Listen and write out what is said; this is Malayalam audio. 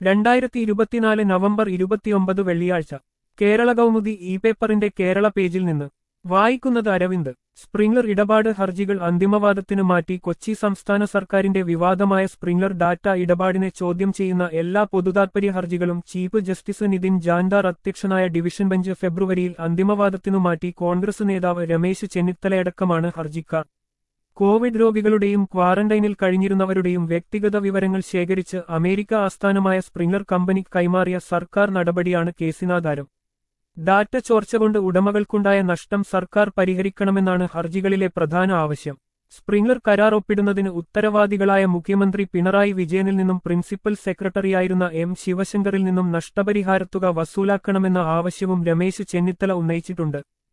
രണ്ടായിരത്തി ഇരുപത്തിനാല് നവംബർ ഇരുപത്തിയൊമ്പത് വെള്ളിയാഴ്ച കേരള കൗമുദി ഇ പേപ്പറിന്റെ കേരള പേജിൽ നിന്ന് വായിക്കുന്നത് അരവിന്ദ് സ്പ്രിംഗ്ലർ ഇടപാട് ഹർജികൾ അന്തിമവാദത്തിന് മാറ്റി കൊച്ചി സംസ്ഥാന സർക്കാരിന്റെ വിവാദമായ സ്പ്രിംഗ്ലർ ഡാറ്റ ഇടപാടിനെ ചോദ്യം ചെയ്യുന്ന എല്ലാ പൊതുതാത്പര്യ ഹർജികളും ചീഫ് ജസ്റ്റിസ് നിതിൻ ജാൻദാർ അധ്യക്ഷനായ ഡിവിഷൻ ബെഞ്ച് ഫെബ്രുവരിയിൽ അന്തിമവാദത്തിനു മാറ്റി കോൺഗ്രസ് നേതാവ് രമേശ് ചെന്നിത്തലയടക്കമാണ് ഹർജിക്കാർ കോവിഡ് രോഗികളുടെയും ക്വാറന്റൈനിൽ കഴിഞ്ഞിരുന്നവരുടെയും വ്യക്തിഗത വിവരങ്ങൾ ശേഖരിച്ച് അമേരിക്ക ആസ്ഥാനമായ സ്പ്രിംഗ്ലർ കമ്പനിക്ക് കൈമാറിയ സർക്കാർ നടപടിയാണ് കേസിനാധാരം ഡാറ്റ ചോർച്ച കൊണ്ട് ഉടമകൾക്കുണ്ടായ നഷ്ടം സർക്കാർ പരിഹരിക്കണമെന്നാണ് ഹർജികളിലെ പ്രധാന ആവശ്യം സ്പ്രിംഗ്ലർ കരാർ ഒപ്പിടുന്നതിന് ഉത്തരവാദികളായ മുഖ്യമന്ത്രി പിണറായി വിജയനിൽ നിന്നും പ്രിൻസിപ്പൽ സെക്രട്ടറിയായിരുന്ന എം ശിവശങ്കറിൽ നിന്നും നഷ്ടപരിഹാരത്തുക വസൂലാക്കണമെന്ന ആവശ്യവും രമേശ് ചെന്നിത്തല ഉന്നയിച്ചിട്ടുണ്ട്